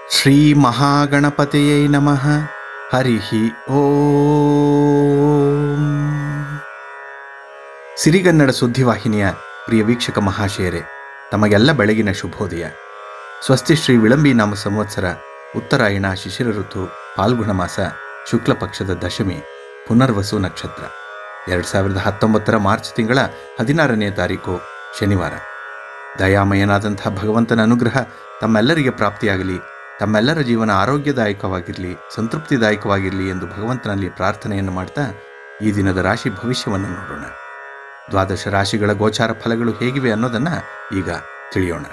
ಶ್ರೀ ಮಹಾಗಣಪತಿಯೈ ನಮಃ ಹರಿಃ ಓಂ ಸಿರಿಗನ್ನಡ ಸುದ್ದಿವಾಹಿನಿಯ ಪ್ರಿಯ ವೀಕ್ಷಕ ಮಹಾಶಯರೇ ತಮಗೆಲ್ಲ ಬೆಳಗಿನ ಶುಭೋದಯ ಸ್ವಸ್ತಿ ಶ್ರೀ ವಿಳಂಬಿ ನಾಮ ಸಂವತ್ಸರ ಉತ್ತರಾಯಣ ಶಿಶಿರ ಋತು ಪಾಲ್ಗುಣ ಮಾಸ ಶುಕ್ಲ ಪಕ್ಷದ ದಶಮಿ ಪುನರ್ವಸು ನಕ್ಷತ್ರ ಎರಡು ಸಾವಿರದ ಹತ್ತೊಂಬತ್ತರ ಮಾರ್ಚ್ ತಿಂಗಳ ಹದಿನಾರನೇ ತಾರೀಕು ಶನಿವಾರ ದಯಾಮಯನಾದಂಥ ಭಗವಂತನ ಅನುಗ್ರಹ ತಮ್ಮೆಲ್ಲರಿಗೆ ಪ್ರಾಪ್ತಿಯಾಗಲಿ ತಮ್ಮೆಲ್ಲರ ಜೀವನ ಆರೋಗ್ಯದಾಯಕವಾಗಿರಲಿ ಸಂತೃಪ್ತಿದಾಯಕವಾಗಿರಲಿ ಎಂದು ಭಗವಂತನಲ್ಲಿ ಪ್ರಾರ್ಥನೆಯನ್ನು ಮಾಡ್ತಾ ಈ ದಿನದ ರಾಶಿ ಭವಿಷ್ಯವನ್ನು ನೋಡೋಣ ದ್ವಾದಶ ರಾಶಿಗಳ ಗೋಚಾರ ಫಲಗಳು ಹೇಗಿವೆ ಅನ್ನೋದನ್ನ ಈಗ ತಿಳಿಯೋಣ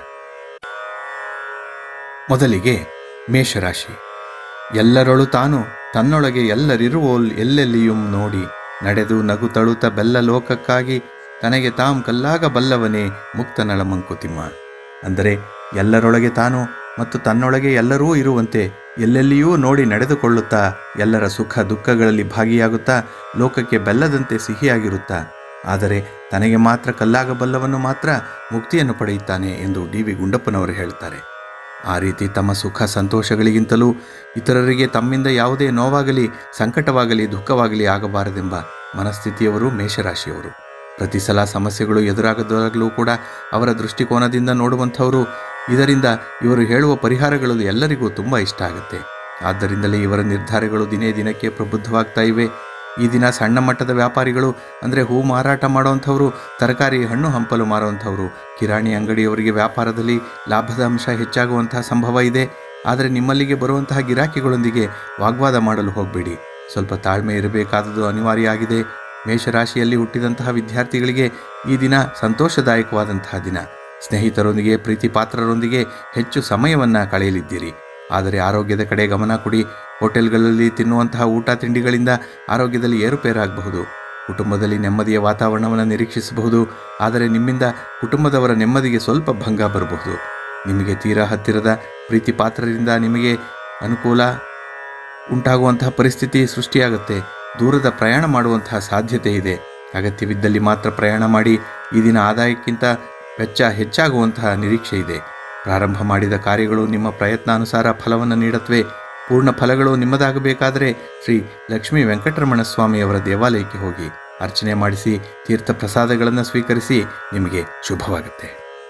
ಮೊದಲಿಗೆ ಮೇಷರಾಶಿ ಎಲ್ಲರೊಳು ತಾನು ತನ್ನೊಳಗೆ ಎಲ್ಲರಿರುವೋಲ್ ಎಲ್ಲೆಲ್ಲಿಯೂ ನೋಡಿ ನಡೆದು ನಗು ತಳುತ ಬೆಲ್ಲ ಲೋಕಕ್ಕಾಗಿ ತನಗೆ ತಾಂ ಕಲ್ಲಾಗ ಬಲ್ಲವನೇ ಮುಕ್ತನಳ ಮಂಕುತಿಮ್ಮ ಅಂದರೆ ಎಲ್ಲರೊಳಗೆ ತಾನು ಮತ್ತು ತನ್ನೊಳಗೆ ಎಲ್ಲರೂ ಇರುವಂತೆ ಎಲ್ಲೆಲ್ಲಿಯೂ ನೋಡಿ ನಡೆದುಕೊಳ್ಳುತ್ತಾ ಎಲ್ಲರ ಸುಖ ದುಃಖಗಳಲ್ಲಿ ಭಾಗಿಯಾಗುತ್ತಾ ಲೋಕಕ್ಕೆ ಬೆಲ್ಲದಂತೆ ಸಿಹಿಯಾಗಿರುತ್ತಾ ಆದರೆ ತನಗೆ ಮಾತ್ರ ಕಲ್ಲಾಗಬಲ್ಲವನು ಮಾತ್ರ ಮುಕ್ತಿಯನ್ನು ಪಡೆಯುತ್ತಾನೆ ಎಂದು ಡಿ ವಿ ಗುಂಡಪ್ಪನವರು ಹೇಳುತ್ತಾರೆ ಆ ರೀತಿ ತಮ್ಮ ಸುಖ ಸಂತೋಷಗಳಿಗಿಂತಲೂ ಇತರರಿಗೆ ತಮ್ಮಿಂದ ಯಾವುದೇ ನೋವಾಗಲಿ ಸಂಕಟವಾಗಲಿ ದುಃಖವಾಗಲಿ ಆಗಬಾರದೆಂಬ ಮನಸ್ಥಿತಿಯವರು ಮೇಷರಾಶಿಯವರು ಪ್ರತಿ ಸಲ ಸಮಸ್ಯೆಗಳು ಎದುರಾಗದಾಗಲೂ ಕೂಡ ಅವರ ದೃಷ್ಟಿಕೋನದಿಂದ ನೋಡುವಂಥವರು ಇದರಿಂದ ಇವರು ಹೇಳುವ ಪರಿಹಾರಗಳು ಎಲ್ಲರಿಗೂ ತುಂಬ ಇಷ್ಟ ಆಗುತ್ತೆ ಆದ್ದರಿಂದಲೇ ಇವರ ನಿರ್ಧಾರಗಳು ದಿನೇ ದಿನಕ್ಕೆ ಪ್ರಬುದ್ಧವಾಗ್ತಾ ಇವೆ ಈ ದಿನ ಸಣ್ಣ ಮಟ್ಟದ ವ್ಯಾಪಾರಿಗಳು ಅಂದರೆ ಹೂ ಮಾರಾಟ ಮಾಡುವಂಥವರು ತರಕಾರಿ ಹಣ್ಣು ಹಂಪಲು ಮಾರುವಂಥವರು ಕಿರಾಣಿ ಅಂಗಡಿಯವರಿಗೆ ವ್ಯಾಪಾರದಲ್ಲಿ ಲಾಭದ ಅಂಶ ಹೆಚ್ಚಾಗುವಂತಹ ಸಂಭವ ಇದೆ ಆದರೆ ನಿಮ್ಮಲ್ಲಿಗೆ ಬರುವಂತಹ ಗಿರಾಕಿಗಳೊಂದಿಗೆ ವಾಗ್ವಾದ ಮಾಡಲು ಹೋಗಬೇಡಿ ಸ್ವಲ್ಪ ತಾಳ್ಮೆ ಇರಬೇಕಾದುದು ಅನಿವಾರ್ಯ ಆಗಿದೆ ಮೇಷರಾಶಿಯಲ್ಲಿ ಹುಟ್ಟಿದಂತಹ ವಿದ್ಯಾರ್ಥಿಗಳಿಗೆ ಈ ದಿನ ಸಂತೋಷದಾಯಕವಾದಂತಹ ದಿನ ಸ್ನೇಹಿತರೊಂದಿಗೆ ಪ್ರೀತಿ ಪಾತ್ರರೊಂದಿಗೆ ಹೆಚ್ಚು ಸಮಯವನ್ನು ಕಳೆಯಲಿದ್ದೀರಿ ಆದರೆ ಆರೋಗ್ಯದ ಕಡೆ ಗಮನ ಕೊಡಿ ಹೋಟೆಲ್ಗಳಲ್ಲಿ ತಿನ್ನುವಂತಹ ಊಟ ತಿಂಡಿಗಳಿಂದ ಆರೋಗ್ಯದಲ್ಲಿ ಏರುಪೇರಾಗಬಹುದು ಕುಟುಂಬದಲ್ಲಿ ನೆಮ್ಮದಿಯ ವಾತಾವರಣವನ್ನು ನಿರೀಕ್ಷಿಸಬಹುದು ಆದರೆ ನಿಮ್ಮಿಂದ ಕುಟುಂಬದವರ ನೆಮ್ಮದಿಗೆ ಸ್ವಲ್ಪ ಭಂಗ ಬರಬಹುದು ನಿಮಗೆ ತೀರಾ ಹತ್ತಿರದ ಪ್ರೀತಿ ಪಾತ್ರರಿಂದ ನಿಮಗೆ ಅನುಕೂಲ ಉಂಟಾಗುವಂತಹ ಪರಿಸ್ಥಿತಿ ಸೃಷ್ಟಿಯಾಗುತ್ತೆ ದೂರದ ಪ್ರಯಾಣ ಮಾಡುವಂತಹ ಸಾಧ್ಯತೆ ಇದೆ ಅಗತ್ಯವಿದ್ದಲ್ಲಿ ಮಾತ್ರ ಪ್ರಯಾಣ ಮಾಡಿ ಈ ದಿನ ಆದಾಯಕ್ಕಿಂತ ವೆಚ್ಚ ಹೆಚ್ಚಾಗುವಂತಹ ನಿರೀಕ್ಷೆ ಇದೆ ಪ್ರಾರಂಭ ಮಾಡಿದ ಕಾರ್ಯಗಳು ನಿಮ್ಮ ಪ್ರಯತ್ನಾನುಸಾರ ಫಲವನ್ನು ನೀಡತ್ವೆ ಪೂರ್ಣ ಫಲಗಳು ನಿಮ್ಮದಾಗಬೇಕಾದರೆ ಶ್ರೀ ಲಕ್ಷ್ಮೀ ವೆಂಕಟರಮಣ ಸ್ವಾಮಿಯವರ ದೇವಾಲಯಕ್ಕೆ ಹೋಗಿ ಅರ್ಚನೆ ಮಾಡಿಸಿ ತೀರ್ಥ ಪ್ರಸಾದಗಳನ್ನು ಸ್ವೀಕರಿಸಿ ನಿಮಗೆ ಶುಭವಾಗುತ್ತೆ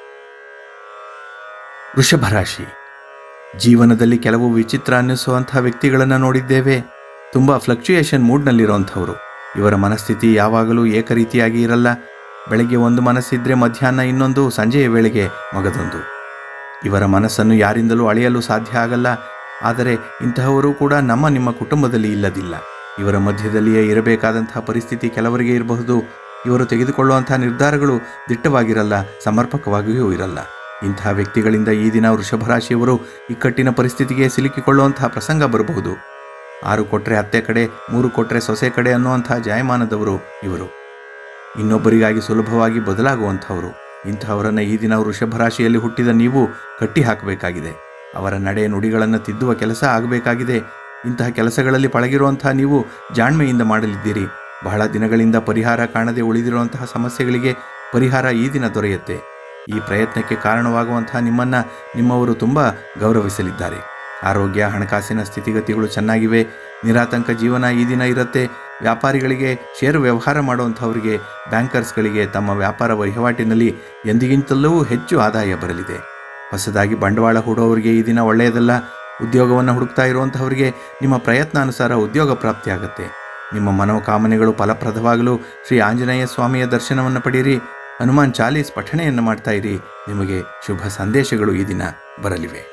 ವೃಷಭ ರಾಶಿ ಜೀವನದಲ್ಲಿ ಕೆಲವು ವಿಚಿತ್ರ ಅನ್ನಿಸುವಂತಹ ವ್ಯಕ್ತಿಗಳನ್ನು ನೋಡಿದ್ದೇವೆ ತುಂಬ ಫ್ಲಕ್ಚುಯೇಷನ್ ಮೂಡ್ನಲ್ಲಿರುವಂಥವ್ರು ಇವರ ಮನಸ್ಥಿತಿ ಯಾವಾಗಲೂ ಏಕರೀತಿಯಾಗಿ ಇರಲ್ಲ ಬೆಳಗ್ಗೆ ಒಂದು ಮನಸ್ಸಿದ್ರೆ ಮಧ್ಯಾಹ್ನ ಇನ್ನೊಂದು ಸಂಜೆಯ ವೇಳೆಗೆ ಮಗದೊಂದು ಇವರ ಮನಸ್ಸನ್ನು ಯಾರಿಂದಲೂ ಅಳೆಯಲು ಸಾಧ್ಯ ಆಗಲ್ಲ ಆದರೆ ಇಂತಹವರು ಕೂಡ ನಮ್ಮ ನಿಮ್ಮ ಕುಟುಂಬದಲ್ಲಿ ಇಲ್ಲದಿಲ್ಲ ಇವರ ಮಧ್ಯದಲ್ಲಿಯೇ ಇರಬೇಕಾದಂತಹ ಪರಿಸ್ಥಿತಿ ಕೆಲವರಿಗೆ ಇರಬಹುದು ಇವರು ತೆಗೆದುಕೊಳ್ಳುವಂತಹ ನಿರ್ಧಾರಗಳು ದಿಟ್ಟವಾಗಿರಲ್ಲ ಸಮರ್ಪಕವಾಗಿಯೂ ಇರಲ್ಲ ಇಂತಹ ವ್ಯಕ್ತಿಗಳಿಂದ ಈ ದಿನ ವೃಷಭ ರಾಶಿಯವರು ಇಕ್ಕಟ್ಟಿನ ಪರಿಸ್ಥಿತಿಗೆ ಸಿಲುಕಿಕೊಳ್ಳುವಂತಹ ಪ್ರಸಂಗ ಬರಬಹುದು ಆರು ಕೊಟ್ಟರೆ ಅತ್ತೆ ಕಡೆ ಮೂರು ಕೊಟ್ಟರೆ ಸೊಸೆ ಕಡೆ ಅನ್ನುವಂತಹ ಜಾಯಮಾನದವರು ಇವರು ಇನ್ನೊಬ್ಬರಿಗಾಗಿ ಸುಲಭವಾಗಿ ಬದಲಾಗುವಂಥವರು ಇಂತಹವರನ್ನು ಈ ದಿನ ವೃಷಭ ರಾಶಿಯಲ್ಲಿ ಹುಟ್ಟಿದ ನೀವು ಕಟ್ಟಿ ಹಾಕಬೇಕಾಗಿದೆ ಅವರ ನಡೆ ನುಡಿಗಳನ್ನು ತಿದ್ದುವ ಕೆಲಸ ಆಗಬೇಕಾಗಿದೆ ಇಂತಹ ಕೆಲಸಗಳಲ್ಲಿ ಪಳಗಿರುವಂತಹ ನೀವು ಜಾಣ್ಮೆಯಿಂದ ಮಾಡಲಿದ್ದೀರಿ ಬಹಳ ದಿನಗಳಿಂದ ಪರಿಹಾರ ಕಾಣದೆ ಉಳಿದಿರುವಂತಹ ಸಮಸ್ಯೆಗಳಿಗೆ ಪರಿಹಾರ ಈ ದಿನ ದೊರೆಯುತ್ತೆ ಈ ಪ್ರಯತ್ನಕ್ಕೆ ಕಾರಣವಾಗುವಂತಹ ನಿಮ್ಮನ್ನು ನಿಮ್ಮವರು ತುಂಬ ಗೌರವಿಸಲಿದ್ದಾರೆ ಆರೋಗ್ಯ ಹಣಕಾಸಿನ ಸ್ಥಿತಿಗತಿಗಳು ಚೆನ್ನಾಗಿವೆ ನಿರಾತಂಕ ಜೀವನ ಈ ದಿನ ಇರುತ್ತೆ ವ್ಯಾಪಾರಿಗಳಿಗೆ ಷೇರು ವ್ಯವಹಾರ ಮಾಡುವಂಥವರಿಗೆ ಬ್ಯಾಂಕರ್ಸ್ಗಳಿಗೆ ತಮ್ಮ ವ್ಯಾಪಾರ ವಹಿವಾಟಿನಲ್ಲಿ ಎಂದಿಗಿಂತಲೂ ಹೆಚ್ಚು ಆದಾಯ ಬರಲಿದೆ ಹೊಸದಾಗಿ ಬಂಡವಾಳ ಹೂಡೋವರಿಗೆ ಈ ದಿನ ಒಳ್ಳೆಯದಲ್ಲ ಉದ್ಯೋಗವನ್ನು ಹುಡುಕ್ತಾ ಇರುವಂಥವರಿಗೆ ನಿಮ್ಮ ಪ್ರಯತ್ನಾನುಸಾರ ಉದ್ಯೋಗ ಪ್ರಾಪ್ತಿಯಾಗುತ್ತೆ ನಿಮ್ಮ ಮನೋಕಾಮನೆಗಳು ಫಲಪ್ರದವಾಗಲು ಶ್ರೀ ಆಂಜನೇಯ ಸ್ವಾಮಿಯ ದರ್ಶನವನ್ನು ಪಡೆಯಿರಿ ಹನುಮಾನ್ ಚಾಲೀಸ್ ಪಠಣೆಯನ್ನು ಮಾಡ್ತಾ ಇರಿ ನಿಮಗೆ ಶುಭ ಸಂದೇಶಗಳು ಈ ದಿನ ಬರಲಿವೆ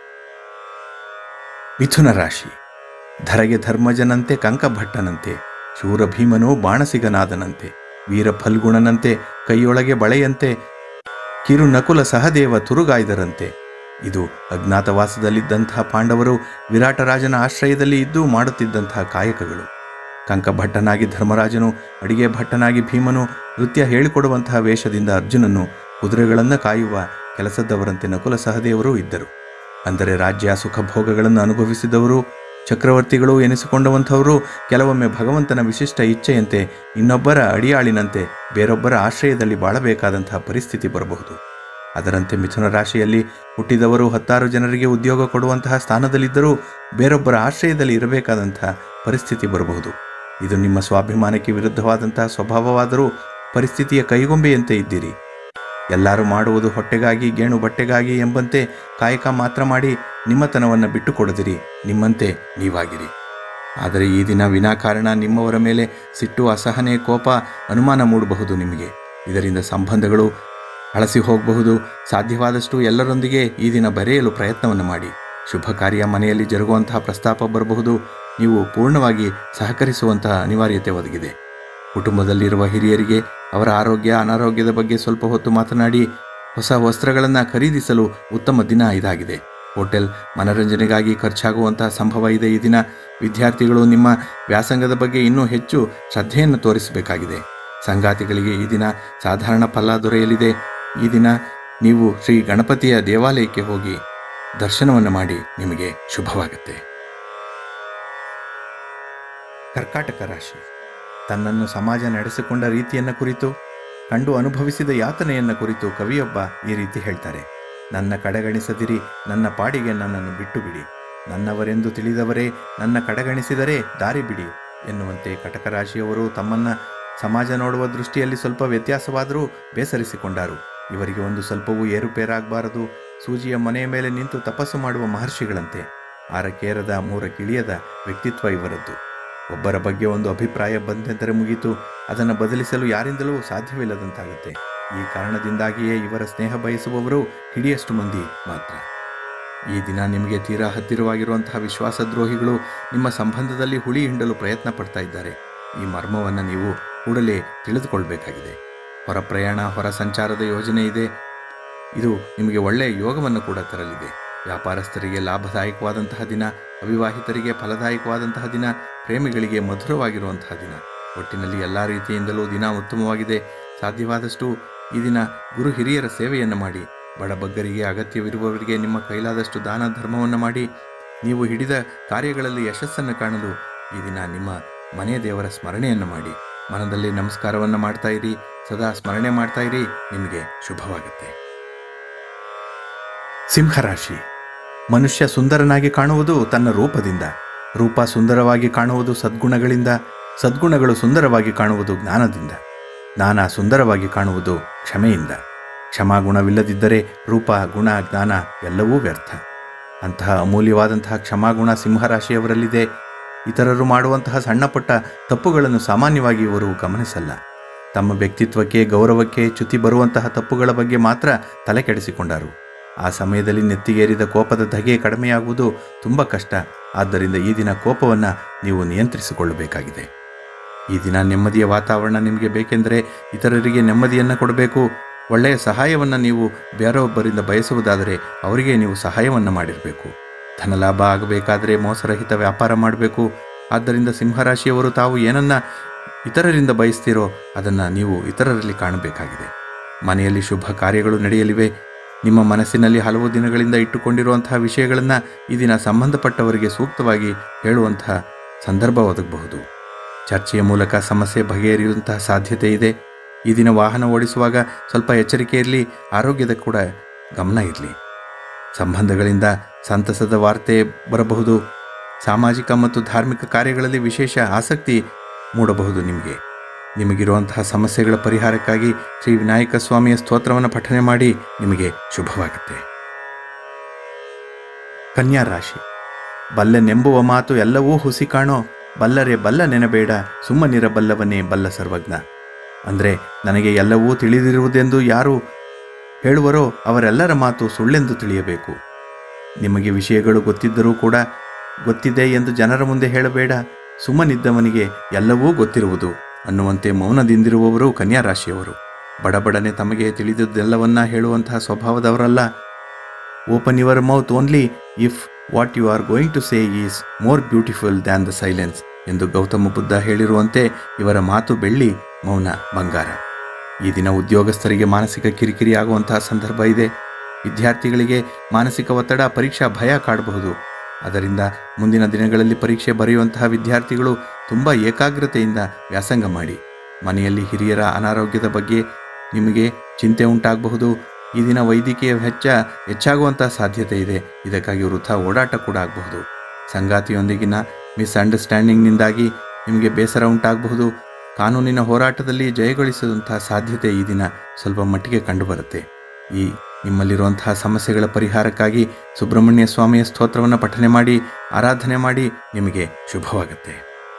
ಮಿಥುನ ರಾಶಿ ಧರೆಗೆ ಧರ್ಮಜನಂತೆ ಕಂಕಭಟ್ಟನಂತೆ ಶೂರ ಭೀಮನು ಬಾಣಸಿಗನಾದನಂತೆ ವೀರ ಫಲ್ಗುಣನಂತೆ ಕೈಯೊಳಗೆ ಬಳೆಯಂತೆ ಕಿರು ನಕುಲ ಸಹದೇವ ತುರುಗಾಯ್ದರಂತೆ ಇದು ಅಜ್ಞಾತವಾಸದಲ್ಲಿದ್ದಂತಹ ಪಾಂಡವರು ವಿರಾಟರಾಜನ ಆಶ್ರಯದಲ್ಲಿ ಇದ್ದು ಮಾಡುತ್ತಿದ್ದಂತಹ ಕಾಯಕಗಳು ಕಂಕಭಟ್ಟನಾಗಿ ಧರ್ಮರಾಜನು ಅಡಿಗೆ ಭಟ್ಟನಾಗಿ ಭೀಮನು ನೃತ್ಯ ಹೇಳಿಕೊಡುವಂತಹ ವೇಷದಿಂದ ಅರ್ಜುನನು ಕುದುರೆಗಳನ್ನು ಕಾಯುವ ಕೆಲಸದವರಂತೆ ನಕುಲ ಸಹದೇವರು ಇದ್ದರು ಅಂದರೆ ರಾಜ್ಯ ಸುಖ ಭೋಗಗಳನ್ನು ಅನುಭವಿಸಿದವರು ಚಕ್ರವರ್ತಿಗಳು ಎನಿಸಿಕೊಂಡವಂಥವರು ಕೆಲವೊಮ್ಮೆ ಭಗವಂತನ ವಿಶಿಷ್ಟ ಇಚ್ಛೆಯಂತೆ ಇನ್ನೊಬ್ಬರ ಅಡಿಯಾಳಿನಂತೆ ಬೇರೊಬ್ಬರ ಆಶ್ರಯದಲ್ಲಿ ಬಾಳಬೇಕಾದಂತಹ ಪರಿಸ್ಥಿತಿ ಬರಬಹುದು ಅದರಂತೆ ಮಿಥುನ ರಾಶಿಯಲ್ಲಿ ಹುಟ್ಟಿದವರು ಹತ್ತಾರು ಜನರಿಗೆ ಉದ್ಯೋಗ ಕೊಡುವಂತಹ ಸ್ಥಾನದಲ್ಲಿದ್ದರೂ ಬೇರೊಬ್ಬರ ಆಶ್ರಯದಲ್ಲಿ ಇರಬೇಕಾದಂತಹ ಪರಿಸ್ಥಿತಿ ಬರಬಹುದು ಇದು ನಿಮ್ಮ ಸ್ವಾಭಿಮಾನಕ್ಕೆ ವಿರುದ್ಧವಾದಂತಹ ಸ್ವಭಾವವಾದರೂ ಪರಿಸ್ಥಿತಿಯ ಕೈಗೊಂಬೆಯಂತೆ ಇದ್ದೀರಿ ಎಲ್ಲರೂ ಮಾಡುವುದು ಹೊಟ್ಟೆಗಾಗಿ ಗೇಣು ಬಟ್ಟೆಗಾಗಿ ಎಂಬಂತೆ ಕಾಯಕ ಮಾತ್ರ ಮಾಡಿ ನಿಮ್ಮತನವನ್ನು ಬಿಟ್ಟುಕೊಡದಿರಿ ನಿಮ್ಮಂತೆ ನೀವಾಗಿರಿ ಆದರೆ ಈ ದಿನ ವಿನಾಕಾರಣ ನಿಮ್ಮವರ ಮೇಲೆ ಸಿಟ್ಟು ಅಸಹನೆ ಕೋಪ ಅನುಮಾನ ಮೂಡಬಹುದು ನಿಮಗೆ ಇದರಿಂದ ಸಂಬಂಧಗಳು ಹಳಸಿ ಹೋಗಬಹುದು ಸಾಧ್ಯವಾದಷ್ಟು ಎಲ್ಲರೊಂದಿಗೆ ಈ ದಿನ ಬರೆಯಲು ಪ್ರಯತ್ನವನ್ನು ಮಾಡಿ ಶುಭ ಕಾರ್ಯ ಮನೆಯಲ್ಲಿ ಜರುಗುವಂತಹ ಪ್ರಸ್ತಾಪ ಬರಬಹುದು ನೀವು ಪೂರ್ಣವಾಗಿ ಸಹಕರಿಸುವಂತಹ ಅನಿವಾರ್ಯತೆ ಒದಗಿದೆ ಕುಟುಂಬದಲ್ಲಿರುವ ಹಿರಿಯರಿಗೆ ಅವರ ಆರೋಗ್ಯ ಅನಾರೋಗ್ಯದ ಬಗ್ಗೆ ಸ್ವಲ್ಪ ಹೊತ್ತು ಮಾತನಾಡಿ ಹೊಸ ವಸ್ತ್ರಗಳನ್ನು ಖರೀದಿಸಲು ಉತ್ತಮ ದಿನ ಇದಾಗಿದೆ ಹೋಟೆಲ್ ಮನರಂಜನೆಗಾಗಿ ಖರ್ಚಾಗುವಂತಹ ಸಂಭವ ಇದೆ ಈ ದಿನ ವಿದ್ಯಾರ್ಥಿಗಳು ನಿಮ್ಮ ವ್ಯಾಸಂಗದ ಬಗ್ಗೆ ಇನ್ನೂ ಹೆಚ್ಚು ಶ್ರದ್ಧೆಯನ್ನು ತೋರಿಸಬೇಕಾಗಿದೆ ಸಂಗಾತಿಗಳಿಗೆ ಈ ದಿನ ಸಾಧಾರಣ ಫಲ ದೊರೆಯಲಿದೆ ಈ ದಿನ ನೀವು ಶ್ರೀ ಗಣಪತಿಯ ದೇವಾಲಯಕ್ಕೆ ಹೋಗಿ ದರ್ಶನವನ್ನು ಮಾಡಿ ನಿಮಗೆ ಶುಭವಾಗುತ್ತೆ ಕರ್ಕಾಟಕ ರಾಶಿ ತನ್ನನ್ನು ಸಮಾಜ ನಡೆಸಿಕೊಂಡ ರೀತಿಯನ್ನು ಕುರಿತು ಕಂಡು ಅನುಭವಿಸಿದ ಯಾತನೆಯನ್ನು ಕುರಿತು ಕವಿಯೊಬ್ಬ ಈ ರೀತಿ ಹೇಳ್ತಾರೆ ನನ್ನ ಕಡೆಗಣಿಸದಿರಿ ನನ್ನ ಪಾಡಿಗೆ ನನ್ನನ್ನು ಬಿಟ್ಟು ಬಿಡಿ ನನ್ನವರೆಂದು ತಿಳಿದವರೇ ನನ್ನ ಕಡೆಗಣಿಸಿದರೆ ದಾರಿ ಬಿಡಿ ಎನ್ನುವಂತೆ ಕಟಕ ರಾಶಿಯವರು ತಮ್ಮನ್ನ ಸಮಾಜ ನೋಡುವ ದೃಷ್ಟಿಯಲ್ಲಿ ಸ್ವಲ್ಪ ವ್ಯತ್ಯಾಸವಾದರೂ ಬೇಸರಿಸಿಕೊಂಡರು ಇವರಿಗೆ ಒಂದು ಸ್ವಲ್ಪವೂ ಏರುಪೇರಾಗಬಾರದು ಸೂಜಿಯ ಮನೆಯ ಮೇಲೆ ನಿಂತು ತಪಸ್ಸು ಮಾಡುವ ಮಹರ್ಷಿಗಳಂತೆ ಆರಕ್ಕೇರದ ಮೂರಕ್ಕಿಳಿಯದ ವ್ಯಕ್ತಿತ್ವ ಇವರದ್ದು ಒಬ್ಬರ ಬಗ್ಗೆ ಒಂದು ಅಭಿಪ್ರಾಯ ಬಂತೆಂದರೆ ಮುಗೀತು ಅದನ್ನು ಬದಲಿಸಲು ಯಾರಿಂದಲೂ ಸಾಧ್ಯವಿಲ್ಲದಂತಾಗುತ್ತೆ ಈ ಕಾರಣದಿಂದಾಗಿಯೇ ಇವರ ಸ್ನೇಹ ಬಯಸುವವರು ಹಿಡಿಯಷ್ಟು ಮಂದಿ ಮಾತ್ರ ಈ ದಿನ ನಿಮಗೆ ತೀರಾ ಹತ್ತಿರವಾಗಿರುವಂತಹ ವಿಶ್ವಾಸದ್ರೋಹಿಗಳು ನಿಮ್ಮ ಸಂಬಂಧದಲ್ಲಿ ಹುಳಿ ಹಿಂಡಲು ಪ್ರಯತ್ನ ಪಡ್ತಾ ಇದ್ದಾರೆ ಈ ಮರ್ಮವನ್ನು ನೀವು ಕೂಡಲೇ ತಿಳಿದುಕೊಳ್ಬೇಕಾಗಿದೆ ಹೊರ ಪ್ರಯಾಣ ಹೊರ ಸಂಚಾರದ ಯೋಜನೆ ಇದೆ ಇದು ನಿಮಗೆ ಒಳ್ಳೆಯ ಯೋಗವನ್ನು ಕೂಡ ತರಲಿದೆ ವ್ಯಾಪಾರಸ್ಥರಿಗೆ ಲಾಭದಾಯಕವಾದಂತಹ ದಿನ ಅವಿವಾಹಿತರಿಗೆ ಫಲದಾಯಕವಾದಂತಹ ದಿನ ಪ್ರೇಮಿಗಳಿಗೆ ಮಧುರವಾಗಿರುವಂತಹ ದಿನ ಒಟ್ಟಿನಲ್ಲಿ ಎಲ್ಲ ರೀತಿಯಿಂದಲೂ ದಿನ ಉತ್ತಮವಾಗಿದೆ ಸಾಧ್ಯವಾದಷ್ಟು ಈ ದಿನ ಗುರು ಹಿರಿಯರ ಸೇವೆಯನ್ನು ಮಾಡಿ ಬಡಬಗ್ಗರಿಗೆ ಅಗತ್ಯವಿರುವವರಿಗೆ ನಿಮ್ಮ ಕೈಲಾದಷ್ಟು ದಾನ ಧರ್ಮವನ್ನು ಮಾಡಿ ನೀವು ಹಿಡಿದ ಕಾರ್ಯಗಳಲ್ಲಿ ಯಶಸ್ಸನ್ನು ಕಾಣಲು ಈ ದಿನ ನಿಮ್ಮ ಮನೆ ದೇವರ ಸ್ಮರಣೆಯನ್ನು ಮಾಡಿ ಮನದಲ್ಲಿ ನಮಸ್ಕಾರವನ್ನು ಮಾಡ್ತಾ ಇರಿ ಸದಾ ಸ್ಮರಣೆ ಮಾಡ್ತಾ ಇರಿ ನಿಮಗೆ ಶುಭವಾಗುತ್ತೆ ಸಿಂಹರಾಶಿ ಮನುಷ್ಯ ಸುಂದರನಾಗಿ ಕಾಣುವುದು ತನ್ನ ರೂಪದಿಂದ ರೂಪ ಸುಂದರವಾಗಿ ಕಾಣುವುದು ಸದ್ಗುಣಗಳಿಂದ ಸದ್ಗುಣಗಳು ಸುಂದರವಾಗಿ ಕಾಣುವುದು ಜ್ಞಾನದಿಂದ ಜ್ಞಾನ ಸುಂದರವಾಗಿ ಕಾಣುವುದು ಕ್ಷಮೆಯಿಂದ ಕ್ಷಮಾಗುಣವಿಲ್ಲದಿದ್ದರೆ ರೂಪ ಗುಣ ಜ್ಞಾನ ಎಲ್ಲವೂ ವ್ಯರ್ಥ ಅಂತಹ ಅಮೂಲ್ಯವಾದಂತಹ ಕ್ಷಮಾಗುಣ ಸಿಂಹರಾಶಿಯವರಲ್ಲಿದೆ ಇತರರು ಮಾಡುವಂತಹ ಸಣ್ಣಪುಟ್ಟ ತಪ್ಪುಗಳನ್ನು ಸಾಮಾನ್ಯವಾಗಿ ಇವರು ಗಮನಿಸಲ್ಲ ತಮ್ಮ ವ್ಯಕ್ತಿತ್ವಕ್ಕೆ ಗೌರವಕ್ಕೆ ಚ್ಯುತಿ ಬರುವಂತಹ ತಪ್ಪುಗಳ ಬಗ್ಗೆ ಮಾತ್ರ ತಲೆ ಕೆಡಿಸಿಕೊಂಡರು ಆ ಸಮಯದಲ್ಲಿ ನೆತ್ತಿಗೇರಿದ ಕೋಪದ ಧಗೆ ಕಡಿಮೆಯಾಗುವುದು ತುಂಬ ಕಷ್ಟ ಆದ್ದರಿಂದ ಈ ದಿನ ಕೋಪವನ್ನು ನೀವು ನಿಯಂತ್ರಿಸಿಕೊಳ್ಳಬೇಕಾಗಿದೆ ಈ ದಿನ ನೆಮ್ಮದಿಯ ವಾತಾವರಣ ನಿಮಗೆ ಬೇಕೆಂದರೆ ಇತರರಿಗೆ ನೆಮ್ಮದಿಯನ್ನು ಕೊಡಬೇಕು ಒಳ್ಳೆಯ ಸಹಾಯವನ್ನು ನೀವು ಬೇರೊಬ್ಬರಿಂದ ಬಯಸುವುದಾದರೆ ಅವರಿಗೆ ನೀವು ಸಹಾಯವನ್ನು ಮಾಡಿರಬೇಕು ಧನಲಾಭ ಆಗಬೇಕಾದರೆ ಮೋಸರಹಿತ ವ್ಯಾಪಾರ ಮಾಡಬೇಕು ಆದ್ದರಿಂದ ಸಿಂಹರಾಶಿಯವರು ತಾವು ಏನನ್ನ ಇತರರಿಂದ ಬಯಸ್ತೀರೋ ಅದನ್ನು ನೀವು ಇತರರಲ್ಲಿ ಕಾಣಬೇಕಾಗಿದೆ ಮನೆಯಲ್ಲಿ ಶುಭ ಕಾರ್ಯಗಳು ನಡೆಯಲಿವೆ ನಿಮ್ಮ ಮನಸ್ಸಿನಲ್ಲಿ ಹಲವು ದಿನಗಳಿಂದ ಇಟ್ಟುಕೊಂಡಿರುವಂತಹ ವಿಷಯಗಳನ್ನು ಈ ದಿನ ಸಂಬಂಧಪಟ್ಟವರಿಗೆ ಸೂಕ್ತವಾಗಿ ಹೇಳುವಂತಹ ಸಂದರ್ಭ ಒದಗಬಹುದು ಚರ್ಚೆಯ ಮೂಲಕ ಸಮಸ್ಯೆ ಬಗೆಹರಿಯುವಂತಹ ಸಾಧ್ಯತೆ ಇದೆ ಈ ದಿನ ವಾಹನ ಓಡಿಸುವಾಗ ಸ್ವಲ್ಪ ಎಚ್ಚರಿಕೆ ಇರಲಿ ಆರೋಗ್ಯದ ಕೂಡ ಗಮನ ಇರಲಿ ಸಂಬಂಧಗಳಿಂದ ಸಂತಸದ ವಾರ್ತೆ ಬರಬಹುದು ಸಾಮಾಜಿಕ ಮತ್ತು ಧಾರ್ಮಿಕ ಕಾರ್ಯಗಳಲ್ಲಿ ವಿಶೇಷ ಆಸಕ್ತಿ ಮೂಡಬಹುದು ನಿಮಗೆ ನಿಮಗಿರುವಂತಹ ಸಮಸ್ಯೆಗಳ ಪರಿಹಾರಕ್ಕಾಗಿ ಶ್ರೀ ವಿನಾಯಕ ಸ್ವಾಮಿಯ ಸ್ತೋತ್ರವನ್ನು ಪಠನೆ ಮಾಡಿ ನಿಮಗೆ ಶುಭವಾಗುತ್ತೆ ಕನ್ಯಾ ರಾಶಿ ಬಲ್ಲೆನೆಂಬುವ ಮಾತು ಎಲ್ಲವೂ ಹುಸಿ ಕಾಣೋ ಬಲ್ಲರೆ ಬಲ್ಲ ನೆನಬೇಡ ಸುಮ್ಮನಿರಬಲ್ಲವನೇ ಬಲ್ಲ ಸರ್ವಜ್ಞ ಅಂದರೆ ನನಗೆ ಎಲ್ಲವೂ ತಿಳಿದಿರುವುದೆಂದು ಯಾರು ಹೇಳುವರೋ ಅವರೆಲ್ಲರ ಮಾತು ಸುಳ್ಳೆಂದು ತಿಳಿಯಬೇಕು ನಿಮಗೆ ವಿಷಯಗಳು ಗೊತ್ತಿದ್ದರೂ ಕೂಡ ಗೊತ್ತಿದೆ ಎಂದು ಜನರ ಮುಂದೆ ಹೇಳಬೇಡ ಸುಮ್ಮನಿದ್ದವನಿಗೆ ಎಲ್ಲವೂ ಗೊತ್ತಿರುವುದು ಅನ್ನುವಂತೆ ಮೌನದಿಂದಿರುವವರು ಕನ್ಯಾ ರಾಶಿಯವರು ಬಡಬಡನೆ ತಮಗೆ ತಿಳಿದುದೆಲ್ಲವನ್ನ ಹೇಳುವಂತಹ ಸ್ವಭಾವದವರಲ್ಲ open your mouth only if what you are going to say is more beautiful than the silence ಎಂದು ಗೌತಮ ಬುದ್ಧ ಹೇಳಿರುವಂತೆ ಇವರ ಮಾತು ಬೆಳ್ಳಿ ಮೌನ ಬಂಗಾರ ಈ ದಿನ ಉದ್ಯೋಗಸ್ಥರಿಗೆ ಮಾನಸಿಕ ಕಿರಿಕಿರಿ ಆಗುವಂತಹ ಸಂದರ್ಭ ಇದೆ ವಿದ್ಯಾರ್ಥಿಗಳಿಗೆ ಮಾನಸಿಕ ಒತ್ತಡ ಪರೀಕ್ಷಾ ಭಯ ಕಾಡಬಹುದು ಅದರಿಂದ ಮುಂದಿನ ದಿನಗಳಲ್ಲಿ ಪರೀಕ್ಷೆ ಬರೆಯುವಂತಹ ವಿದ್ಯಾರ್ಥಿಗಳು ತುಂಬ ಏಕಾಗ್ರತೆಯಿಂದ ವ್ಯಾಸಂಗ ಮಾಡಿ ಮನೆಯಲ್ಲಿ ಹಿರಿಯರ ಅನಾರೋಗ್ಯದ ಬಗ್ಗೆ ನಿಮಗೆ ಚಿಂತೆ ಉಂಟಾಗಬಹುದು ಈ ದಿನ ವೈದ್ಯಕೀಯ ವೆಚ್ಚ ಹೆಚ್ಚಾಗುವಂಥ ಸಾಧ್ಯತೆ ಇದೆ ಇದಕ್ಕಾಗಿ ವೃಥ ಓಡಾಟ ಕೂಡ ಆಗಬಹುದು ಸಂಗಾತಿಯೊಂದಿಗಿನ ಮಿಸ್ಅಂಡರ್ಸ್ಟ್ಯಾಂಡಿಂಗ್ನಿಂದಾಗಿ ನಿಮಗೆ ಬೇಸರ ಉಂಟಾಗಬಹುದು ಕಾನೂನಿನ ಹೋರಾಟದಲ್ಲಿ ಜಯಗಳಿಸುವಂತಹ ಸಾಧ್ಯತೆ ಈ ದಿನ ಸ್ವಲ್ಪ ಮಟ್ಟಿಗೆ ಕಂಡುಬರುತ್ತೆ ಈ ನಿಮ್ಮಲ್ಲಿರುವಂತಹ ಸಮಸ್ಯೆಗಳ ಪರಿಹಾರಕ್ಕಾಗಿ ಸುಬ್ರಹ್ಮಣ್ಯ ಸ್ವಾಮಿಯ ಸ್ತೋತ್ರವನ್ನು ಪಠನೆ ಮಾಡಿ ಆರಾಧನೆ ಮಾಡಿ ನಿಮಗೆ ಶುಭವಾಗುತ್ತೆ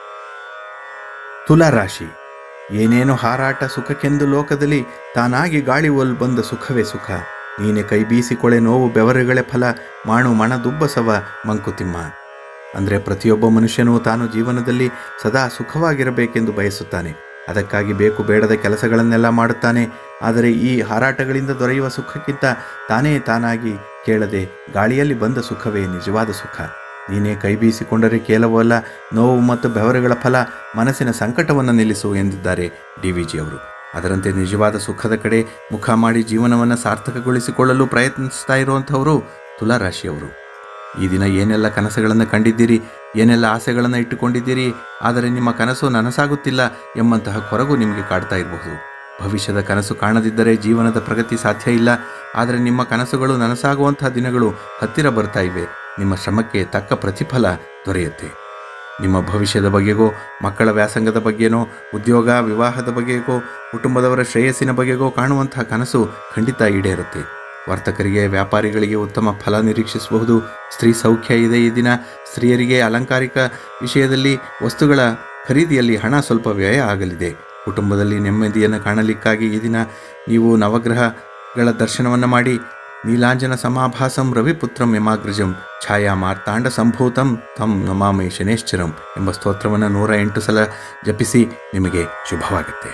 ತುಲಾ ರಾಶಿ ಏನೇನು ಹಾರಾಟ ಸುಖಕ್ಕೆಂದು ಲೋಕದಲ್ಲಿ ತಾನಾಗಿ ಗಾಳಿ ಒಲ್ ಬಂದ ಸುಖವೇ ಸುಖ ನೀನೆ ಕೈ ಬೀಸಿಕೊಳೆ ನೋವು ಬೆವರುಗಳೇ ಫಲ ಮಾಣು ಮಣ ದುಬ್ಬಸವ ಮಂಕುತಿಮ್ಮ ಅಂದರೆ ಪ್ರತಿಯೊಬ್ಬ ಮನುಷ್ಯನೂ ತಾನು ಜೀವನದಲ್ಲಿ ಸದಾ ಸುಖವಾಗಿರಬೇಕೆಂದು ಬಯಸುತ್ತಾನೆ ಅದಕ್ಕಾಗಿ ಬೇಕು ಬೇಡದ ಕೆಲಸಗಳನ್ನೆಲ್ಲ ಮಾಡುತ್ತಾನೆ ಆದರೆ ಈ ಹಾರಾಟಗಳಿಂದ ದೊರೆಯುವ ಸುಖಕ್ಕಿಂತ ತಾನೇ ತಾನಾಗಿ ಕೇಳದೆ ಗಾಳಿಯಲ್ಲಿ ಬಂದ ಸುಖವೇ ನಿಜವಾದ ಸುಖ ನೀನೇ ಕೈ ಬೀಸಿಕೊಂಡರೆ ಕೇವಲ ನೋವು ಮತ್ತು ಬೆವರುಗಳ ಫಲ ಮನಸ್ಸಿನ ಸಂಕಟವನ್ನು ನಿಲ್ಲಿಸು ಎಂದಿದ್ದಾರೆ ಡಿ ವಿ ಜಿ ಅವರು ಅದರಂತೆ ನಿಜವಾದ ಸುಖದ ಕಡೆ ಮುಖ ಮಾಡಿ ಜೀವನವನ್ನು ಸಾರ್ಥಕಗೊಳಿಸಿಕೊಳ್ಳಲು ಪ್ರಯತ್ನಿಸ್ತಾ ಇರುವಂಥವರು ತುಲಾರಾಶಿಯವರು ಈ ದಿನ ಏನೆಲ್ಲ ಕನಸುಗಳನ್ನು ಕಂಡಿದ್ದೀರಿ ಏನೆಲ್ಲ ಆಸೆಗಳನ್ನು ಇಟ್ಟುಕೊಂಡಿದ್ದೀರಿ ಆದರೆ ನಿಮ್ಮ ಕನಸು ನನಸಾಗುತ್ತಿಲ್ಲ ಎಂಬಂತಹ ಕೊರಗು ನಿಮಗೆ ಕಾಡ್ತಾ ಇರಬಹುದು ಭವಿಷ್ಯದ ಕನಸು ಕಾಣದಿದ್ದರೆ ಜೀವನದ ಪ್ರಗತಿ ಸಾಧ್ಯ ಇಲ್ಲ ಆದರೆ ನಿಮ್ಮ ಕನಸುಗಳು ನನಸಾಗುವಂತಹ ದಿನಗಳು ಹತ್ತಿರ ಬರ್ತಾ ಇವೆ ನಿಮ್ಮ ಶ್ರಮಕ್ಕೆ ತಕ್ಕ ಪ್ರತಿಫಲ ದೊರೆಯುತ್ತೆ ನಿಮ್ಮ ಭವಿಷ್ಯದ ಬಗೆಗೋ ಮಕ್ಕಳ ವ್ಯಾಸಂಗದ ಬಗ್ಗೆನೋ ಉದ್ಯೋಗ ವಿವಾಹದ ಬಗೆಗೋ ಕುಟುಂಬದವರ ಶ್ರೇಯಸ್ಸಿನ ಬಗೆಗೋ ಕಾಣುವಂತಹ ಕನಸು ಖಂಡಿತ ಈಡೇರುತ್ತೆ ವರ್ತಕರಿಗೆ ವ್ಯಾಪಾರಿಗಳಿಗೆ ಉತ್ತಮ ಫಲ ನಿರೀಕ್ಷಿಸಬಹುದು ಸ್ತ್ರೀ ಸೌಖ್ಯ ಇದೆ ಈ ದಿನ ಸ್ತ್ರೀಯರಿಗೆ ಅಲಂಕಾರಿಕ ವಿಷಯದಲ್ಲಿ ವಸ್ತುಗಳ ಖರೀದಿಯಲ್ಲಿ ಹಣ ಸ್ವಲ್ಪ ವ್ಯಯ ಆಗಲಿದೆ ಕುಟುಂಬದಲ್ಲಿ ನೆಮ್ಮದಿಯನ್ನು ಕಾಣಲಿಕ್ಕಾಗಿ ಈ ದಿನ ನೀವು ನವಗ್ರಹಗಳ ದರ್ಶನವನ್ನು ಮಾಡಿ ನೀಲಾಂಜನ ಸಮಾಭಾಸಂ ರವಿಪುತ್ರಂ ಯಮಾಗ್ರಜಂ ಛಾಯಾ ಮಾರ್ತಾಂಡ ಸಂಭೂತಂ ತಂ ನಮಾಮಿ ಶನೇಶ್ಚರಂ ಎಂಬ ಸ್ತೋತ್ರವನ್ನು ನೂರ ಎಂಟು ಸಲ ಜಪಿಸಿ ನಿಮಗೆ ಶುಭವಾಗುತ್ತೆ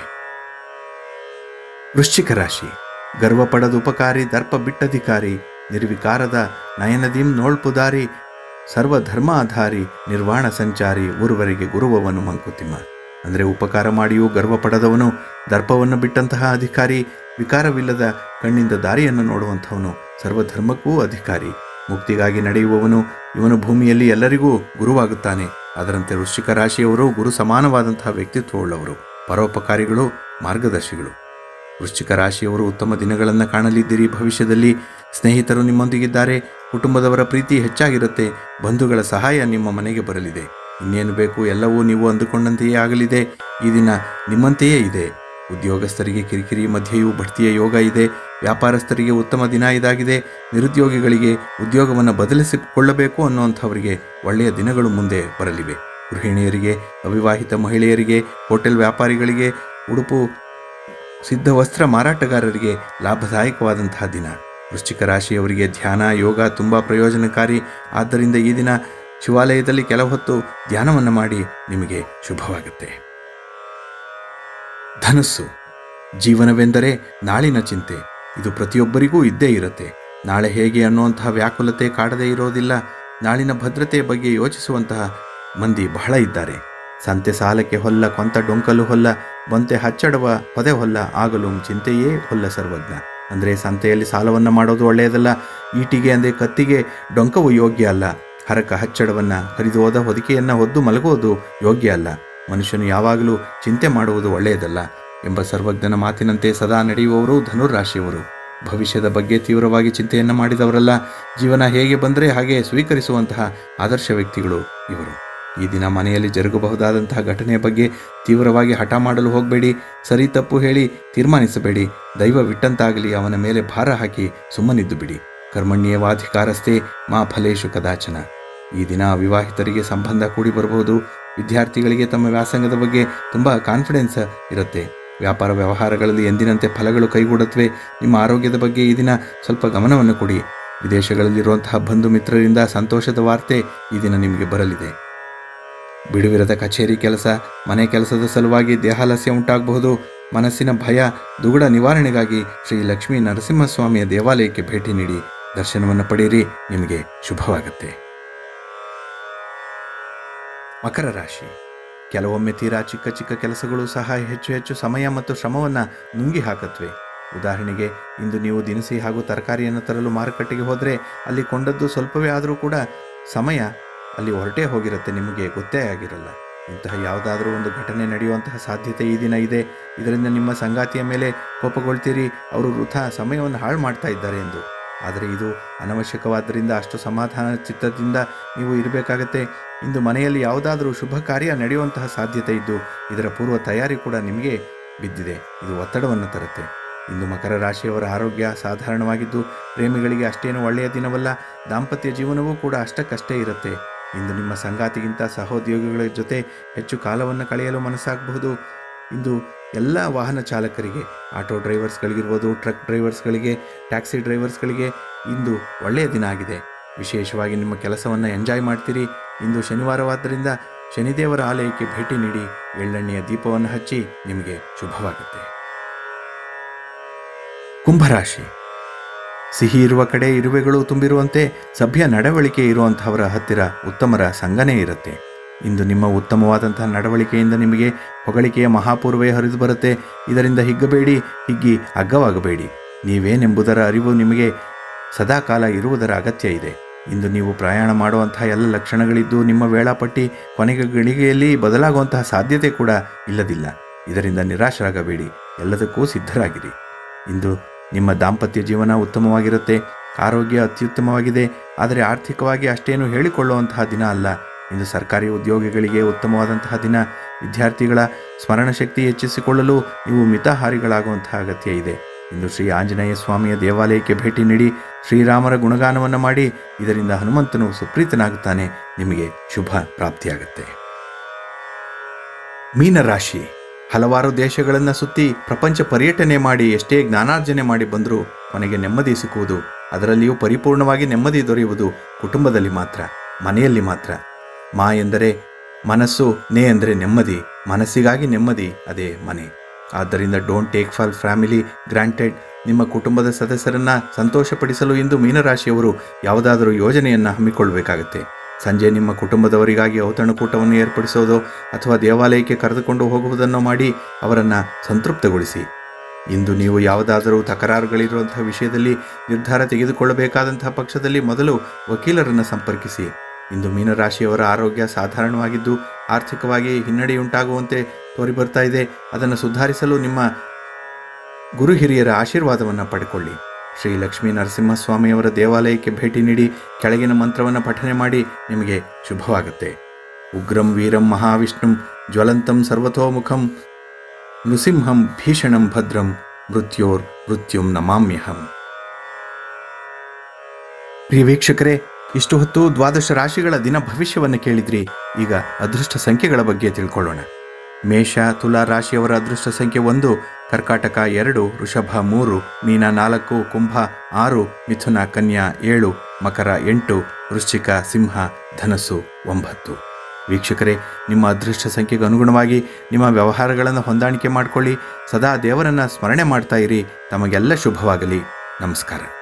ವೃಶ್ಚಿಕ ರಾಶಿ ಗರ್ವಪಡದ ಉಪಕಾರಿ ದರ್ಪ ಬಿಟ್ಟಧಿಕಾರಿ ನಿರ್ವಿಕಾರದ ನಯನದಿಂ ನೋಳ್ಪುದಾರಿ ಸರ್ವಧರ್ಮಾಧಾರಿ ನಿರ್ವಾಣ ಸಂಚಾರಿ ಊರುವರೆಗೆ ಗುರುವವನು ಮಂಕುತಿಮ್ಮ ಅಂದರೆ ಉಪಕಾರ ಮಾಡಿಯೂ ಗರ್ವ ಪಡೆದವನು ದರ್ಪವನ್ನು ಬಿಟ್ಟಂತಹ ಅಧಿಕಾರಿ ವಿಕಾರವಿಲ್ಲದ ಕಣ್ಣಿಂದ ದಾರಿಯನ್ನು ನೋಡುವಂಥವನು ಸರ್ವಧರ್ಮಕ್ಕೂ ಅಧಿಕಾರಿ ಮುಕ್ತಿಗಾಗಿ ನಡೆಯುವವನು ಇವನು ಭೂಮಿಯಲ್ಲಿ ಎಲ್ಲರಿಗೂ ಗುರುವಾಗುತ್ತಾನೆ ಅದರಂತೆ ವೃಶ್ಚಿಕ ರಾಶಿಯವರು ಗುರು ಸಮಾನವಾದಂತಹ ವ್ಯಕ್ತಿತ್ವವುಳ್ಳವರು ಪರೋಪಕಾರಿಗಳು ಮಾರ್ಗದರ್ಶಿಗಳು ವೃಶ್ಚಿಕ ರಾಶಿಯವರು ಉತ್ತಮ ದಿನಗಳನ್ನು ಕಾಣಲಿದ್ದೀರಿ ಭವಿಷ್ಯದಲ್ಲಿ ಸ್ನೇಹಿತರು ನಿಮ್ಮೊಂದಿಗಿದ್ದಾರೆ ಕುಟುಂಬದವರ ಪ್ರೀತಿ ಹೆಚ್ಚಾಗಿರುತ್ತೆ ಬಂಧುಗಳ ಸಹಾಯ ನಿಮ್ಮ ಮನೆಗೆ ಬರಲಿದೆ ಇನ್ನೇನು ಬೇಕು ಎಲ್ಲವೂ ನೀವು ಅಂದುಕೊಂಡಂತೆಯೇ ಆಗಲಿದೆ ಈ ದಿನ ನಿಮ್ಮಂತೆಯೇ ಇದೆ ಉದ್ಯೋಗಸ್ಥರಿಗೆ ಕಿರಿಕಿರಿ ಮಧ್ಯೆಯೂ ಬಡ್ತಿಯ ಯೋಗ ಇದೆ ವ್ಯಾಪಾರಸ್ಥರಿಗೆ ಉತ್ತಮ ದಿನ ಇದಾಗಿದೆ ನಿರುದ್ಯೋಗಿಗಳಿಗೆ ಉದ್ಯೋಗವನ್ನು ಬದಲಿಸಿಕೊಳ್ಳಬೇಕು ಅನ್ನುವಂಥವರಿಗೆ ಒಳ್ಳೆಯ ದಿನಗಳು ಮುಂದೆ ಬರಲಿವೆ ಗೃಹಿಣಿಯರಿಗೆ ಅವಿವಾಹಿತ ಮಹಿಳೆಯರಿಗೆ ಹೋಟೆಲ್ ವ್ಯಾಪಾರಿಗಳಿಗೆ ಉಡುಪು ಸಿದ್ಧ ವಸ್ತ್ರ ಮಾರಾಟಗಾರರಿಗೆ ಲಾಭದಾಯಕವಾದಂತಹ ದಿನ ವೃಶ್ಚಿಕ ರಾಶಿಯವರಿಗೆ ಧ್ಯಾನ ಯೋಗ ತುಂಬ ಪ್ರಯೋಜನಕಾರಿ ಆದ್ದರಿಂದ ಈ ದಿನ ಶಿವಾಲಯದಲ್ಲಿ ಕೆಲವು ಹೊತ್ತು ಧ್ಯಾನವನ್ನು ಮಾಡಿ ನಿಮಗೆ ಶುಭವಾಗುತ್ತೆ ಧನಸ್ಸು ಜೀವನವೆಂದರೆ ನಾಳಿನ ಚಿಂತೆ ಇದು ಪ್ರತಿಯೊಬ್ಬರಿಗೂ ಇದ್ದೇ ಇರುತ್ತೆ ನಾಳೆ ಹೇಗೆ ಅನ್ನುವಂತಹ ವ್ಯಾಕುಲತೆ ಕಾಡದೇ ಇರೋದಿಲ್ಲ ನಾಳಿನ ಭದ್ರತೆಯ ಬಗ್ಗೆ ಯೋಚಿಸುವಂತಹ ಮಂದಿ ಬಹಳ ಇದ್ದಾರೆ ಸಂತೆ ಸಾಲಕ್ಕೆ ಹೊಲ್ಲ ಕೊಂತ ಡೊಂಕಲು ಹೊಲ್ಲ ಬಂತೆ ಹಚ್ಚಡವ ಪೊದೆ ಹೊಲ್ಲ ಆಗಲು ಚಿಂತೆಯೇ ಹೊಲ್ಲ ಸರ್ವಜ್ಞ ಅಂದರೆ ಸಂತೆಯಲ್ಲಿ ಸಾಲವನ್ನು ಮಾಡೋದು ಒಳ್ಳೆಯದಲ್ಲ ಈಟಿಗೆ ಅಂದರೆ ಕತ್ತಿಗೆ ಡೊಂಕವು ಯೋಗ್ಯ ಅಲ್ಲ ಹರಕ ಹಚ್ಚಡವನ್ನು ಹರಿದು ಹೋದ ಹೊದಿಕೆಯನ್ನು ಹೊದ್ದು ಮಲಗುವುದು ಯೋಗ್ಯ ಅಲ್ಲ ಮನುಷ್ಯನು ಯಾವಾಗಲೂ ಚಿಂತೆ ಮಾಡುವುದು ಒಳ್ಳೆಯದಲ್ಲ ಎಂಬ ಸರ್ವಜ್ಞನ ಮಾತಿನಂತೆ ಸದಾ ನಡೆಯುವವರು ಧನುರಾಶಿಯವರು ಭವಿಷ್ಯದ ಬಗ್ಗೆ ತೀವ್ರವಾಗಿ ಚಿಂತೆಯನ್ನು ಮಾಡಿದವರಲ್ಲ ಜೀವನ ಹೇಗೆ ಬಂದರೆ ಹಾಗೆ ಸ್ವೀಕರಿಸುವಂತಹ ಆದರ್ಶ ವ್ಯಕ್ತಿಗಳು ಇವರು ಈ ದಿನ ಮನೆಯಲ್ಲಿ ಜರುಗಬಹುದಾದಂತಹ ಘಟನೆಯ ಬಗ್ಗೆ ತೀವ್ರವಾಗಿ ಹಠ ಮಾಡಲು ಹೋಗಬೇಡಿ ಸರಿ ತಪ್ಪು ಹೇಳಿ ತೀರ್ಮಾನಿಸಬೇಡಿ ದೈವ ವಿಟ್ಟಂತಾಗಲಿ ಅವನ ಮೇಲೆ ಭಾರ ಹಾಕಿ ಸುಮ್ಮನಿದ್ದು ಬಿಡಿ ಕರ್ಮಣ್ಯವಾಧಿಕಾರಸ್ಥೆ ಮಾ ಫಲೇಶು ಕದಾಚನ ಈ ದಿನ ಅವಿವಾಹಿತರಿಗೆ ಸಂಬಂಧ ಕೂಡಿ ಬರಬಹುದು ವಿದ್ಯಾರ್ಥಿಗಳಿಗೆ ತಮ್ಮ ವ್ಯಾಸಂಗದ ಬಗ್ಗೆ ತುಂಬ ಕಾನ್ಫಿಡೆನ್ಸ್ ಇರುತ್ತೆ ವ್ಯಾಪಾರ ವ್ಯವಹಾರಗಳಲ್ಲಿ ಎಂದಿನಂತೆ ಫಲಗಳು ಕೈಗೂಡುತ್ತವೆ ನಿಮ್ಮ ಆರೋಗ್ಯದ ಬಗ್ಗೆ ಈ ದಿನ ಸ್ವಲ್ಪ ಗಮನವನ್ನು ಕೊಡಿ ವಿದೇಶಗಳಲ್ಲಿರುವಂತಹ ಬಂಧು ಮಿತ್ರರಿಂದ ಸಂತೋಷದ ವಾರ್ತೆ ಈ ದಿನ ನಿಮಗೆ ಬರಲಿದೆ ಬಿಡುವಿರದ ಕಚೇರಿ ಕೆಲಸ ಮನೆ ಕೆಲಸದ ಸಲುವಾಗಿ ದೇಹಾಲಸ್ಯ ಉಂಟಾಗಬಹುದು ಮನಸ್ಸಿನ ಭಯ ದುಗುಡ ನಿವಾರಣೆಗಾಗಿ ಶ್ರೀ ಲಕ್ಷ್ಮೀ ನರಸಿಂಹಸ್ವಾಮಿಯ ದೇವಾಲಯಕ್ಕೆ ಭೇಟಿ ನೀಡಿ ದರ್ಶನವನ್ನು ಪಡೆಯಿರಿ ನಿಮಗೆ ಶುಭವಾಗುತ್ತೆ ಮಕರ ರಾಶಿ ಕೆಲವೊಮ್ಮೆ ತೀರಾ ಚಿಕ್ಕ ಚಿಕ್ಕ ಕೆಲಸಗಳು ಸಹ ಹೆಚ್ಚು ಹೆಚ್ಚು ಸಮಯ ಮತ್ತು ಶ್ರಮವನ್ನು ನುಂಗಿ ಹಾಕತ್ವೆ ಉದಾಹರಣೆಗೆ ಇಂದು ನೀವು ದಿನಸಿ ಹಾಗೂ ತರಕಾರಿಯನ್ನು ತರಲು ಮಾರುಕಟ್ಟೆಗೆ ಹೋದರೆ ಅಲ್ಲಿ ಕೊಂಡದ್ದು ಸ್ವಲ್ಪವೇ ಆದರೂ ಕೂಡ ಸಮಯ ಅಲ್ಲಿ ಹೊರಟೇ ಹೋಗಿರುತ್ತೆ ನಿಮಗೆ ಗೊತ್ತೇ ಆಗಿರಲ್ಲ ಇಂತಹ ಯಾವುದಾದ್ರೂ ಒಂದು ಘಟನೆ ನಡೆಯುವಂತಹ ಸಾಧ್ಯತೆ ಈ ದಿನ ಇದೆ ಇದರಿಂದ ನಿಮ್ಮ ಸಂಗಾತಿಯ ಮೇಲೆ ಕೋಪಗೊಳ್ತೀರಿ ಅವರು ವೃಥಾ ಸಮಯವನ್ನು ಹಾಳು ಮಾಡ್ತಾ ಇದ್ದಾರೆ ಎಂದು ಆದರೆ ಇದು ಅನವಶ್ಯಕವಾದ್ದರಿಂದ ಅಷ್ಟು ಸಮಾಧಾನ ಚಿತ್ತದಿಂದ ನೀವು ಇರಬೇಕಾಗತ್ತೆ ಇಂದು ಮನೆಯಲ್ಲಿ ಯಾವುದಾದ್ರೂ ಶುಭ ಕಾರ್ಯ ನಡೆಯುವಂತಹ ಸಾಧ್ಯತೆ ಇದ್ದು ಇದರ ಪೂರ್ವ ತಯಾರಿ ಕೂಡ ನಿಮಗೆ ಬಿದ್ದಿದೆ ಇದು ಒತ್ತಡವನ್ನು ತರುತ್ತೆ ಇಂದು ಮಕರ ರಾಶಿಯವರ ಆರೋಗ್ಯ ಸಾಧಾರಣವಾಗಿದ್ದು ಪ್ರೇಮಿಗಳಿಗೆ ಅಷ್ಟೇನು ಒಳ್ಳೆಯ ದಿನವಲ್ಲ ದಾಂಪತ್ಯ ಜೀವನವೂ ಕೂಡ ಅಷ್ಟಕ್ಕಷ್ಟೇ ಇರುತ್ತೆ ಇಂದು ನಿಮ್ಮ ಸಂಗಾತಿಗಿಂತ ಸಹೋದ್ಯೋಗಿಗಳ ಜೊತೆ ಹೆಚ್ಚು ಕಾಲವನ್ನು ಕಳೆಯಲು ಮನಸ್ಸಾಗಬಹುದು ಇಂದು ಎಲ್ಲ ವಾಹನ ಚಾಲಕರಿಗೆ ಆಟೋ ಡ್ರೈವರ್ಸ್ಗಳಿಗಿರ್ಬೋದು ಟ್ರಕ್ ಡ್ರೈವರ್ಸ್ಗಳಿಗೆ ಟ್ಯಾಕ್ಸಿ ಡ್ರೈವರ್ಸ್ಗಳಿಗೆ ಇಂದು ಒಳ್ಳೆಯ ದಿನ ಆಗಿದೆ ವಿಶೇಷವಾಗಿ ನಿಮ್ಮ ಕೆಲಸವನ್ನು ಎಂಜಾಯ್ ಮಾಡ್ತೀರಿ ಇಂದು ಶನಿವಾರವಾದ್ದರಿಂದ ಶನಿದೇವರ ಆಲಯಕ್ಕೆ ಭೇಟಿ ನೀಡಿ ಎಳ್ಳೆಣ್ಣೆಯ ದೀಪವನ್ನು ಹಚ್ಚಿ ನಿಮಗೆ ಶುಭವಾಗುತ್ತೆ ಕುಂಭರಾಶಿ ಸಿಹಿ ಇರುವ ಕಡೆ ಇರುವೆಗಳು ತುಂಬಿರುವಂತೆ ಸಭ್ಯ ನಡವಳಿಕೆ ಇರುವಂತಹವರ ಹತ್ತಿರ ಉತ್ತಮರ ಸಂಗನೇ ಇರುತ್ತೆ ಇಂದು ನಿಮ್ಮ ಉತ್ತಮವಾದಂತಹ ನಡವಳಿಕೆಯಿಂದ ನಿಮಗೆ ಹೊಗಳಿಕೆಯ ಮಹಾಪೂರ್ವೇ ಹರಿದು ಬರುತ್ತೆ ಇದರಿಂದ ಹಿಗ್ಗಬೇಡಿ ಹಿಗ್ಗಿ ಅಗ್ಗವಾಗಬೇಡಿ ನೀವೇನೆಂಬುದರ ಅರಿವು ನಿಮಗೆ ಸದಾಕಾಲ ಇರುವುದರ ಅಗತ್ಯ ಇದೆ ಇಂದು ನೀವು ಪ್ರಯಾಣ ಮಾಡುವಂತಹ ಎಲ್ಲ ಲಕ್ಷಣಗಳಿದ್ದು ನಿಮ್ಮ ವೇಳಾಪಟ್ಟಿ ಕೊನೆಗೆ ಗಳಿಗೆಯಲ್ಲಿ ಬದಲಾಗುವಂತಹ ಸಾಧ್ಯತೆ ಕೂಡ ಇಲ್ಲದಿಲ್ಲ ಇದರಿಂದ ನಿರಾಶರಾಗಬೇಡಿ ಎಲ್ಲದಕ್ಕೂ ಸಿದ್ಧರಾಗಿರಿ ಇಂದು ನಿಮ್ಮ ದಾಂಪತ್ಯ ಜೀವನ ಉತ್ತಮವಾಗಿರುತ್ತೆ ಆರೋಗ್ಯ ಅತ್ಯುತ್ತಮವಾಗಿದೆ ಆದರೆ ಆರ್ಥಿಕವಾಗಿ ಅಷ್ಟೇನು ಹೇಳಿಕೊಳ್ಳುವಂತಹ ದಿನ ಅಲ್ಲ ಇಂದು ಸರ್ಕಾರಿ ಉದ್ಯೋಗಿಗಳಿಗೆ ಉತ್ತಮವಾದಂತಹ ದಿನ ವಿದ್ಯಾರ್ಥಿಗಳ ಸ್ಮರಣಶಕ್ತಿ ಹೆಚ್ಚಿಸಿಕೊಳ್ಳಲು ನೀವು ಮಿತಹಾರಿಗಳಾಗುವಂತಹ ಅಗತ್ಯ ಇದೆ ಇಂದು ಶ್ರೀ ಆಂಜನೇಯ ಸ್ವಾಮಿಯ ದೇವಾಲಯಕ್ಕೆ ಭೇಟಿ ನೀಡಿ ಶ್ರೀರಾಮರ ಗುಣಗಾನವನ್ನು ಮಾಡಿ ಇದರಿಂದ ಹನುಮಂತನು ಸುಪ್ರೀತನಾಗುತ್ತಾನೆ ನಿಮಗೆ ಶುಭ ಪ್ರಾಪ್ತಿಯಾಗುತ್ತೆ ಮೀನರಾಶಿ ಹಲವಾರು ದೇಶಗಳನ್ನು ಸುತ್ತಿ ಪ್ರಪಂಚ ಪರ್ಯಟನೆ ಮಾಡಿ ಎಷ್ಟೇ ಜ್ಞಾನಾರ್ಜನೆ ಮಾಡಿ ಬಂದರೂ ಕೊನೆಗೆ ನೆಮ್ಮದಿ ಸಿಕ್ಕುವುದು ಅದರಲ್ಲಿಯೂ ಪರಿಪೂರ್ಣವಾಗಿ ನೆಮ್ಮದಿ ದೊರೆಯುವುದು ಕುಟುಂಬದಲ್ಲಿ ಮಾತ್ರ ಮನೆಯಲ್ಲಿ ಮಾತ್ರ ಮಾ ಎಂದರೆ ಮನಸ್ಸು ನೇ ಅಂದರೆ ನೆಮ್ಮದಿ ಮನಸ್ಸಿಗಾಗಿ ನೆಮ್ಮದಿ ಅದೇ ಮನೆ ಆದ್ದರಿಂದ don't take for family granted ನಿಮ್ಮ ಕುಟುಂಬದ ಸದಸ್ಯರನ್ನ ಸಂತೋಷಪಡಿಸಲು ಇಂದು ಮೀನರಾಶಿಯವರು ಯಾವುದಾದರೂ ಯೋಜನೆಯನ್ನು ಹಮ್ಮಿಕೊಳ್ಳಬೇಕಾಗತ್ತೆ ಸಂಜೆ ನಿಮ್ಮ ಕುಟುಂಬದವರಿಗಾಗಿ ಔತಣಕೂಟವನ್ನು ಏರ್ಪಡಿಸೋದು ಅಥವಾ ದೇವಾಲಯಕ್ಕೆ ಕರೆದುಕೊಂಡು ಹೋಗುವುದನ್ನು ಮಾಡಿ ಅವರನ್ನು ಸಂತೃಪ್ತಗೊಳಿಸಿ ಇಂದು ನೀವು ಯಾವುದಾದರೂ ತಕರಾರುಗಳಿರುವಂತಹ ವಿಷಯದಲ್ಲಿ ನಿರ್ಧಾರ ತೆಗೆದುಕೊಳ್ಳಬೇಕಾದಂತಹ ಪಕ್ಷದಲ್ಲಿ ಮೊದಲು ವಕೀಲರನ್ನು ಸಂಪರ್ಕಿಸಿ ಇಂದು ಮೀನರಾಶಿಯವರ ಆರೋಗ್ಯ ಸಾಧಾರಣವಾಗಿದ್ದು ಆರ್ಥಿಕವಾಗಿ ಹಿನ್ನಡೆಯುಂಟಾಗುವಂತೆ ತೋರಿಬರ್ತಾ ಇದೆ ಅದನ್ನು ಸುಧಾರಿಸಲು ನಿಮ್ಮ ಗುರು ಹಿರಿಯರ ಆಶೀರ್ವಾದವನ್ನು ಪಡ್ಕೊಳ್ಳಿ ಶ್ರೀ ಲಕ್ಷ್ಮೀ ನರಸಿಂಹಸ್ವಾಮಿಯವರ ದೇವಾಲಯಕ್ಕೆ ಭೇಟಿ ನೀಡಿ ಕೆಳಗಿನ ಮಂತ್ರವನ್ನು ಪಠನೆ ಮಾಡಿ ನಿಮಗೆ ಶುಭವಾಗುತ್ತೆ ಉಗ್ರಂ ವೀರಂ ಮಹಾವಿಷ್ಣುಂ ಜ್ವಲಂತಂ ಸರ್ವತೋಮುಖಂ ನೃಸಿಂಹಂ ಭೀಷಣಂ ಭದ್ರಂ ಮೃತ್ಯೋರ್ ಮೃತ್ಯುಂ ನಮಾಮ್ಯಹಂ ಪ್ರಿಯ ವೀಕ್ಷಕರೇ ಇಷ್ಟು ಹೊತ್ತು ದ್ವಾದಶ ರಾಶಿಗಳ ದಿನ ಭವಿಷ್ಯವನ್ನು ಕೇಳಿದ್ರಿ ಈಗ ಅದೃಷ್ಟ ಸಂಖ್ಯೆಗಳ ಬಗ್ಗೆ ತಿಳ್ಕೊಳ್ಳೋಣ ಮೇಷ ತುಲಾ ರಾಶಿಯವರ ಅದೃಷ್ಟ ಸಂಖ್ಯೆ ಒಂದು ಕರ್ಕಾಟಕ ಎರಡು ವೃಷಭ ಮೂರು ಮೀನ ನಾಲ್ಕು ಕುಂಭ ಆರು ಮಿಥುನ ಕನ್ಯಾ ಏಳು ಮಕರ ಎಂಟು ವೃಶ್ಚಿಕ ಸಿಂಹ ಧನಸ್ಸು ಒಂಬತ್ತು ವೀಕ್ಷಕರೇ ನಿಮ್ಮ ಅದೃಷ್ಟ ಸಂಖ್ಯೆಗೆ ಅನುಗುಣವಾಗಿ ನಿಮ್ಮ ವ್ಯವಹಾರಗಳನ್ನು ಹೊಂದಾಣಿಕೆ ಮಾಡಿಕೊಳ್ಳಿ ಸದಾ ದೇವರನ್ನು ಸ್ಮರಣೆ ಮಾಡ್ತಾ ಇರಿ ತಮಗೆಲ್ಲ ಶುಭವಾಗಲಿ ನಮಸ್ಕಾರ